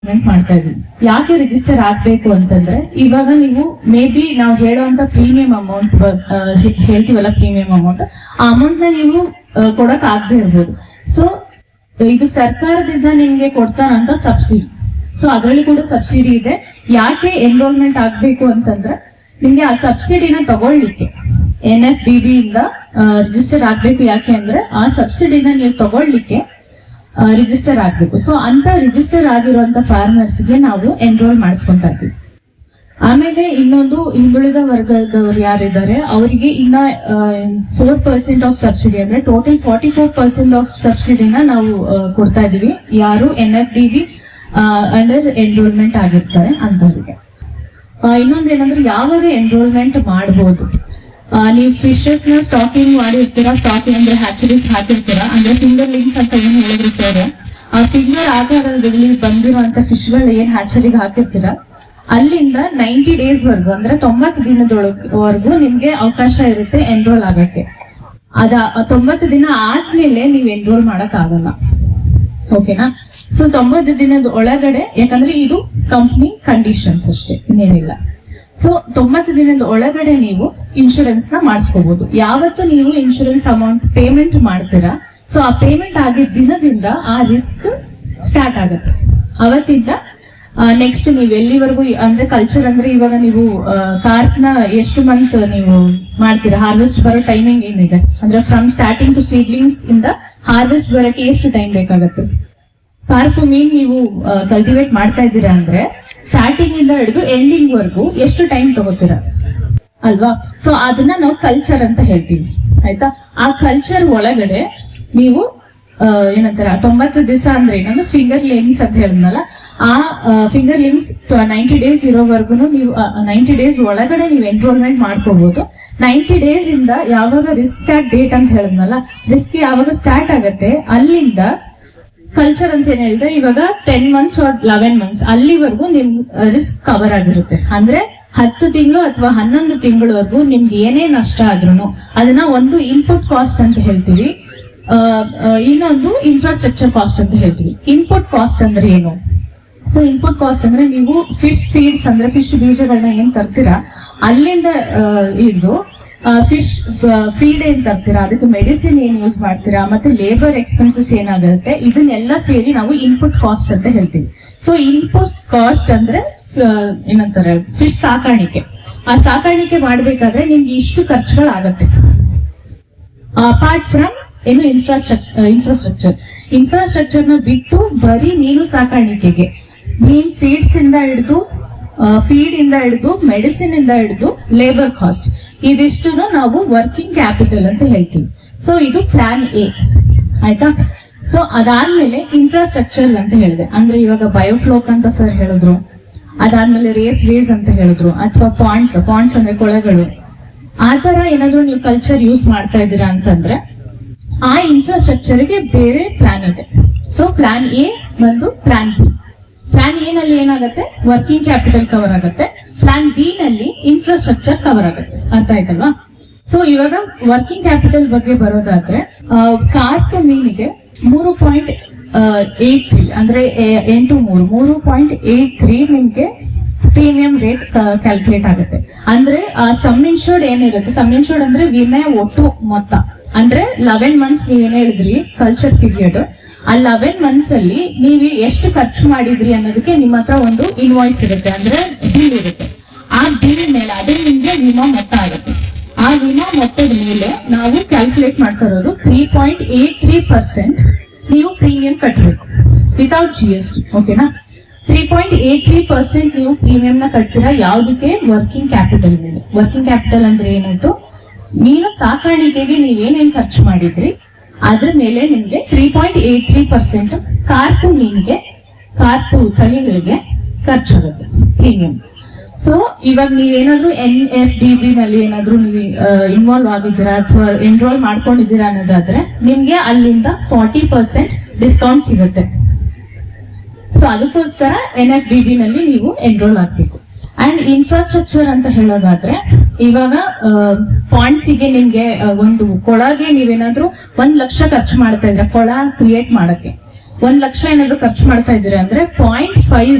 made ಮಾಡ್ತಾ ಇದೀವಿ ಯಾಕೆ ರಿಜಿಸ್ಟರ್ ಆಗ್ಬೇಕು ಅಂತಂದ್ರೆ ಇವಾಗ ನೀವು ಮೇ ಬಿ ನಾವು ಹೇಳುವಂತ ಪ್ರೀಮಿಯಂ ಅಮೌಂಟ್ ಹೇಳ್ತೀವಲ್ಲ ಪ್ರೀಮಿಯಂ ಅಮೌಂಟ್ ಆ ಅಮೌಂಟ್ ನ ನೀವು ಆ, ಕೊಡಕ್ ಆಗದೆ ಇರ್ಬೋದು ಸೊ ಇದು ಸರ್ಕಾರದಿಂದ ನಿಮ್ಗೆ ಕೊಡ್ತಾರಂತ ಸಬ್ಸಿಡಿ ಸೊ ಅದರಲ್ಲಿ ಕೂಡ ಸಬ್ಸಿಡಿ ಇದೆ ಯಾಕೆ ಎನ್ರೋಲ್ಮೆಂಟ್ ಆಗ್ಬೇಕು ಅಂತಂದ್ರೆ ನಿಮ್ಗೆ ಆ ಸಬ್ಸಿಡಿನ ತಗೊಳ್ಳಿಕ್ಕೆ ಎನ್ ಎಫ್ ಡಿ ಬಿ ಇಂದ ರಿಜಿಸ್ಟರ್ ಆಗ್ಬೇಕು ಯಾಕೆ ಅಂದ್ರೆ ಆ ಸಬ್ಸಿಡಿನ ನೀವು ತಗೊಳ್ಳಿಕ್ಕೆ ರಿಜಿಸ್ಟರ್ ಆಗ್ಬೇಕು ಸೊ ಅಂತ ರಿಜಿಸ್ಟರ್ ಆಗಿರುವಂತ ಫಾರ್ಮರ್ಸ್ಗೆ ನಾವು ಎನ್ರೋಲ್ ಮಾಡಿಸ್ಕೊಂತ ಇದ್ವಿ ಆಮೇಲೆ ಇನ್ನೊಂದು ಹಿಂದುಳಿದ ವರ್ಗದವ್ರು ಯಾರಿದ್ದಾರೆ ಅವರಿಗೆ ಇನ್ನ ಫೋರ್ ಪರ್ಸೆಂಟ್ ಆಫ್ ಸಬ್ಸಿಡಿ ಅಂದ್ರೆ total forty four percent of ಸಬ್ಸಿಡಿನ ನಾವು ಆ, ಕೊಡ್ತಾ ಇದೀವಿ ಯಾರು N F D B under enrolment ಆಗಿರ್ತಾರೆ ಅಂತವರಿಗೆ ಇನ್ನೊಂದೇನಂದ್ರೆ ಯಾವಾಗ ಎನ್ರೋಲ್ಮೆಂಟ್ ಮಾಡಬಹುದು ನೀವು ಫಿಶಸ್ ನ ಸ್ಟಾಕಿಂಗ್ ಮಾಡಿರ್ತೀರಾ ಸ್ಟಾಕಿಂಗ್ ಅಂದ್ರೆ ಹ್ಯಾಚರೀಸ್ ಹಾಕಿರ್ತೀರಾ ಅಂದ್ರೆ ಫಿಂಗರ್ ಲಿಂಕ್ಸ್ ಅಂತ ಏನ್ ಹೇಳಿದ್ರು ಸರ್ ಆ ಫಿಂಗರ್ ಆಕಾರದಲ್ಲಿ ಬಂದಿರುವಂತ ಫಿಶ್ ಗಳು ಏನ್ ಹ್ಯಾಚರಿಗೆ ಹಾಕಿರ್ತೀರಾ ಅಲ್ಲಿಂದ ನೈಂಟಿ ಡೇಸ್ ವರ್ಗು ಅಂದ್ರೆ ತೊಂಬತ್ತು ದಿನದೊಳವರೆಗೂ ನಿಮ್ಗೆ ಅವಕಾಶ ಇರುತ್ತೆ ಎನ್ರೋಲ್ ಆಗಕ್ಕೆ ಅದ ಆ ತೊಂಬತ್ತು ದಿನ ಆದ್ಮೇಲೆ ನೀವು ಎನ್ರೋಲ್ ಮಾಡಕ್ ಆಗಲ್ಲ ಓಕೆನಾ ಸೊ ತೊಂಬತ್ತು ದಿನದ ಒಳಗಡೆ ಯಾಕಂದ್ರೆ ಇದು ಕಂಪ್ನಿ ಕಂಡೀಷನ್ಸ್ ಅಷ್ಟೇ ಇನ್ನೇನಿಲ್ಲ ಸೊ ತೊಂಬತ್ತು ದಿನದ ಒಳಗಡೆ ನೀವು ಇನ್ಶೂರೆನ್ಸ್ ನ ಮಾಡಿಸ್ಕೋಬಹುದು ಯಾವತ್ತು ನೀವು ಇನ್ಶೂರೆನ್ಸ್ ಅಮೌಂಟ್ ಪೇಮೆಂಟ್ ಮಾಡ್ತೀರಾ ಸೊ ಆ ಪೇಮೆಂಟ್ ಆಗಿದ್ದ ದಿನದಿಂದ ಆ ರಿಸ್ಕ್ ಸ್ಟಾರ್ಟ್ ಆಗುತ್ತೆ ಅವತ್ತಿಂದ ನೆಕ್ಸ್ಟ್ ನೀವು ಎಲ್ಲಿವರೆಗೂ ಅಂದ್ರೆ ಕಲ್ಚರ್ ಅಂದ್ರೆ ಇವಾಗ ನೀವು ಕಾರ್ಪ್ ನ ಎಷ್ಟು ಮಂತ್ ನೀವು ಮಾಡ್ತೀರಾ ಹಾರ್ವೆಸ್ಟ್ ಬರೋ ಟೈಮಿಂಗ್ ಏನಿದೆ ಅಂದ್ರೆ ಫ್ರಮ್ ಸ್ಟಾರ್ಟಿಂಗ್ ಟು ಸೀಡ್ಲಿಂಗ್ಸ್ ಇಂದ ಹಾರ್ವೆಸ್ಟ್ ಬರೋಕೆ ಎಷ್ಟು ಟೈಮ್ ಬೇಕಾಗುತ್ತೆ ಕಾರ್ಪು ಮೀನ್ ನೀವು ಕಲ್ಟಿವೇಟ್ ಮಾಡ್ತಾ ಇದ್ದೀರಾ ಅಂದ್ರೆ ಸ್ಟಾರ್ಟಿಂಗ್ ಇಂದ ಹಿಡಿದು ಎಂಡಿಂಗ್ ವರ್ಗೂ ಎಷ್ಟು ಟೈಮ್ ತಗೋತೀರಾ ಅಲ್ವಾ ಸೊ ಅದನ್ನ ನಾವು ಕಲ್ಚರ್ ಅಂತ ಹೇಳ್ತೀವಿ ಆಯ್ತಾ ಆ ಕಲ್ಚರ್ ಒಳಗಡೆ ನೀವು ಆ, ಏನಂತಾರ ತೊಂಬತ್ತು ದಿವಸ ಅಂದ್ರೆ ಏನಂದ್ರೆ ಫಿಂಗರ್ ಲಿಂಕ್ಸ್ ಅಂತ ಹೇಳಿದ್ನಲ್ಲ ಆ ಫಿಂಗರ್ ಲಿಂಕ್ಸ್ ನೈಂಟಿ ಡೇಸ್ ಇರೋವರೆಗೂ ನೀವು ನೈಂಟಿ ಡೇಸ್ ಒಳಗಡೆ ನೀವು ಎನ್ರೋಲ್ಮೆಂಟ್ ಮಾಡ್ಕೋಬಹುದು ನೈಂಟಿ ಡೇಸ್ ಇಂದ ಯಾವಾಗ ರಿಸ್ಕ್ ಸ್ಟಾರ್ಟ್ ಡೇಟ್ ಅಂತ ಹೇಳಿದ್ನಲ್ಲ ರಿಸ್ಕ್ ಯಾವಾಗ ಸ್ಟಾರ್ಟ್ ಆಗತ್ತೆ ಅಲ್ಲಿಂದ ಕಲ್ಚರ್ ಅಂತ ಏನ್ ಹೇಳಿದ್ರೆ ಇವಾಗ ten months or eleven months ಅಲ್ಲಿವರೆಗೂ ನಿಮ್ ರಿಸ್ಕ್ ಕವರ್ ಆಗಿರುತ್ತೆ ಅಂದ್ರೆ ಹತ್ತು ತಿಂಗಳು ಅಥವಾ ಹನ್ನೊಂದು ತಿಂಗಳವರೆಗೂ ನಿಮ್ಗೆ ಏನೇ ನಷ್ಟ ಆದ್ರೂ ಅದನ್ನ ಒಂದು ಇನ್ಪುಟ್ ಕಾಸ್ಟ್ ಅಂತ ಹೇಳ್ತೀವಿ ಆ, ಆ, ಇನ್ನೊಂದು ಇನ್ಫ್ರಾಸ್ಟ್ರಕ್ಚರ್ ಕಾಸ್ಟ್ ಅಂತ ಹೇಳ್ತೀವಿ ಇನ್ಪುಟ್ ಕಾಸ್ಟ್ ಅಂದ್ರೆ ಏನು ಸೊ ಇನ್ಪುಟ್ ಕಾಸ್ಟ್ ಅಂದ್ರೆ ನೀವು ಫಿಶ್ ಸೀಡ್ಸ್ ಅಂದ್ರೆ ಫಿಶ್ ಬೀಜಗಳನ್ನ ಏನ್ ತರ್ತೀರಾ ಅಲ್ಲಿಂದ ಹಿಡಿದು ಫಿಶ್ ಫೀಡ್ ಏನ್ ತರ್ತೀರಾ ಅದಕ್ಕೆ ಮೆಡಿಸಿನ್ ಏನ್ ಯೂಸ್ ಮಾಡ್ತೀರಾ ಮತ್ತೆ ಲೇಬರ್ ಎಕ್ಸ್ಪೆನ್ಸಸ್ ಏನಾಗುತ್ತೆ ಇದನ್ನೆಲ್ಲ ಸೇರಿ ನಾವು ಇನ್ಪುಟ್ ಕಾಸ್ಟ್ ಅಂತ ಹೇಳ್ತೀವಿ ಸೊ ಇನ್ಪುಟ್ ಕಾಸ್ಟ್ ಅಂದ್ರೆ ಆ, ಏನಂತಾರೆ ಫಿಶ್ ಸಾಕಾಣಿಕೆ ಆ ಸಾಕಾಣಿಕೆ ಮಾಡ್ಬೇಕಾದ್ರೆ ನಿಮ್ಗೆ ಇಷ್ಟು ಖರ್ಚುಗಳಾಗತ್ತೆ ಅಪಾರ್ಟ್ ಫ್ರಮ್ ಏನು ಇನ್ಫ್ರಾಸ್ಟ್ರಕ್ಚರ್ ಇನ್ಫ್ರಾಸ್ಟ್ರಕ್ಚರ್ ಇನ್ಫ್ರಾಸ್ಟ್ರಕ್ಚರ್ ನ ಬಿಟ್ಟು ಬರೀ ಮೀನು ಸಾಕಾಣಿಕೆಗೆ ಮೀನ್ ಸೀಡ್ಸ್ ಇಂದ ಹಿಡಿದು ಫೀಡ್ ಇಂದ ಹಿಡಿದು ಮೆಡಿಸಿನ್ ಇಂದ ಹಿಡಿದು ಲೇಬರ್ ಕಾಸ್ಟ್ ಇದಿಷ್ಟು ನಾವು ವರ್ಕಿಂಗ್ ಕ್ಯಾಪಿಟಲ್ ಅಂತ ಹೇಳ್ತೀವಿ ಸೊ ಇದು ಪ್ಲಾನ್ ಎ ಆಯ್ತಾ ಸೊ ಅದಾದ್ಮೇಲೆ ಇನ್ಫ್ರಾಸ್ಟ್ರಕ್ಚರ್ ಅಂತ ಹೇಳಿದೆ ಅಂದ್ರೆ ಇವಾಗ ಬಯೋಫ್ಲೋಕ್ ಅಂತ ಸರ್ ಹೇಳಿದ್ರು ಅದಾದ್ಮೇಲೆ ರೇಸ್ ವೇಸ್ ಅಂತ ಹೇಳಿದ್ರು ಅಥವಾ ಪಾಯಿಂಟ್ಸ್ ಪಾಯಿಂಟ್ಸ್ ಅಂದ್ರೆ ಕೊಳಗಳು ಆ ತರ ಏನಾದ್ರು ನೀವು ಕಲ್ಚರ್ ಯೂಸ್ ಮಾಡ್ತಾ ಇದ್ದೀರಾ ಅಂತಂದ್ರೆ ಆ ಇನ್ಫ್ರಾಸ್ಟ್ರಕ್ಚರ್ ಗೆ ಬೇರೆ ಪ್ಲಾನ್ ಇದೆ ಸೊ ಪ್ಲಾನ್ ಎ ಬಂದು ಪ್ಲಾನ್ ಬಿ ಪ್ಲಾನ್ ಎ ನಲ್ಲಿ ಏನಾಗುತ್ತೆ ವರ್ಕಿಂಗ್ ಕ್ಯಾಪಿಟಲ್ ಕವರ್ ಆಗುತ್ತೆ ಪ್ಲಾನ್ ಬಿ ನಲ್ಲಿ ಇನ್ಫ್ರಾಸ್ಟ್ರಕ್ಚರ್ ಕವರ್ ಆಗುತ್ತೆ ಅರ್ಥ ಆಯ್ತಲ್ವಾ ಸೊ ಇವಾಗ ವರ್ಕಿಂಗ್ ಕ್ಯಾಪಿಟಲ್ ಬಗ್ಗೆ ಬರೋದಾದ್ರೆ ಕಾರ್ಪ್ ಮೀನಿಗೆ ಮೂರು ಪಾಯಿಂಟ್ ಏಟ್ ತ್ರೀ ಅಂದ್ರೆ ಎ- ಎಂಟು ಮೂರು ಮೂರು ಪಾಯಿಂಟ್ ಏಟ್ ತ್ರೀ ನಿಮ್ಗೆ ಪ್ರೀಮಿಯಂ ರೇಟ್ ಕ್ಯಾಲ್ಕುಲೇಟ್ ಆಗುತ್ತೆ ಅಂದ್ರೆ ಸಮ್ ಇನ್ಶೂರ್ಡ್ ಏನಿರುತ್ತೆ ಸಮ್ ಇನ್ಶೂರ್ಡ್ ಅಂದ್ರೆ ವಿಮೆ ಒಟ್ಟು ಮೊತ್ತ ಅಂದ್ರೆ ಲೆವೆನ್ ಮಂತ್ಸ್ ನೀವೇನ್ ಹೇಳಿದ್ರಿ ಕಲ್ಚರ್ ಪೀರಿಯಡ್ ಆ ಲೆವೆನ್ ಮಂತ್ಸ್ ಅಲ್ಲಿ ನೀವು ಎಷ್ಟು ಖರ್ಚು ಮಾಡಿದ್ರಿ ಅನ್ನೋದಕ್ಕೆ ನಿಮ್ಮ ಹತ್ರ ಒಂದು ಇನ್ವಾಯ್ಸ್ ಇರುತ್ತೆ ಅಂದ್ರೆ ಬಿಲ್ ಇರುತ್ತೆ ಆ ಬಿಲ್ ಮೇಲೆ ಅದೇ ನಿಮ್ಗೆ ವಿಮಾ ಮೊತ್ತ ಆಗುತ್ತೆ ಆ ವಿಮಾ ಮೊತ್ತದ ಮೇಲೆ ನಾವು ಕ್ಯಾಲ್ಕುಲೇಟ್ ಮಾಡ್ತಾ ಇರೋದು three point eight three percent ನೀವು ಪ್ರೀಮಿಯಂ ಕಟ್ಟಬೇಕು ವಿತೌಟ್ ಜಿ ಎಸ್ ಟಿ ಓಕೆನಾ three point eight three percent ನೀವು ಪ್ರೀಮಿಯಂ ನ ಕಟ್ತೀರಾ ಯಾವ್ದಕ್ಕೆ ವರ್ಕಿಂಗ್ ಕ್ಯಾಪಿಟಲ್ ಮೇಲೆ ವರ್ಕಿಂಗ್ ಕ್ಯಾಪಿಟಲ್ ಅಂದ್ರೆ ಏನಾಯ್ತು ಮೀನು ಸಾಕಾಣಿಕೆಗೆ ನೀವೇನೇನ್ ಖರ್ಚು ಮಾಡಿದ್ರಿ ಅದ್ರ ಮೇಲೆ ನಿಮ್ಗೆ three point eight three percent carp ಮೀನಿಗೆ ಕಾರ್ಪು ತಳಿಗಳಿಗೆ ಖರ್ಚಾಗುತ್ತೆ ಪ್ರೀಮಿಯಂ ಸೊ ಇವಾಗ ನೀವೇನಾದ್ರೂ ಎನ್ ಎಫ್ ಡಿ ಬಿ ನಲ್ಲಿ ಏನಾದ್ರೂ ನೀವು ಇನ್ವಾಲ್ವ್ ಆಗಿದ್ದೀರಾ ಅಥವಾ ಎನ್ರೋಲ್ ಮಾಡ್ಕೊಂಡಿದ್ದೀರಾ ಅನ್ನೋದಾದ್ರೆ ನಿಮ್ಗೆ ಅಲ್ಲಿಂದ ಫಾರ್ಟಿ ಪರ್ಸೆಂಟ್ ಡಿಸ್ಕೌಂಟ್ ಸಿಗುತ್ತೆ ಸೊ ಅದಕ್ಕೋಸ್ಕರ ಎನ್ ಎಫ್ ಡಿ ಬಿ ನಲ್ಲಿ ನೀವು ಎನ್ರೋಲ್ ಆಗ್ಬೇಕು ಅಂಡ್ ಇನ್ಫ್ರಾಸ್ಟ್ರಕ್ಚರ್ ಅಂತ ಹೇಳೋದಾದ್ರೆ ಇವಾಗ ಪಾಯಿಂಟ್ಸ್ ಗೆ ನಿಮ್ಗೆ ಆ, ಒಂದು ಕೊಳಗೆ ನೀವೇನಾದ್ರೂ ಒಂದ್ ಲಕ್ಷ ಖರ್ಚು ಮಾಡ್ತಾ ಇದ್ರೆ ಕೊಳ ಕ್ರಿಯೇಟ್ ಮಾಡಕ್ಕೆ ಒಂದ್ ಲಕ್ಷ ಏನಾದ್ರು ಖರ್ಚು ಮಾಡ್ತಾ ಇದ್ದೀರಾ ಅಂದ್ರೆ ಪಾಯಿಂಟ್ ಫೈವ್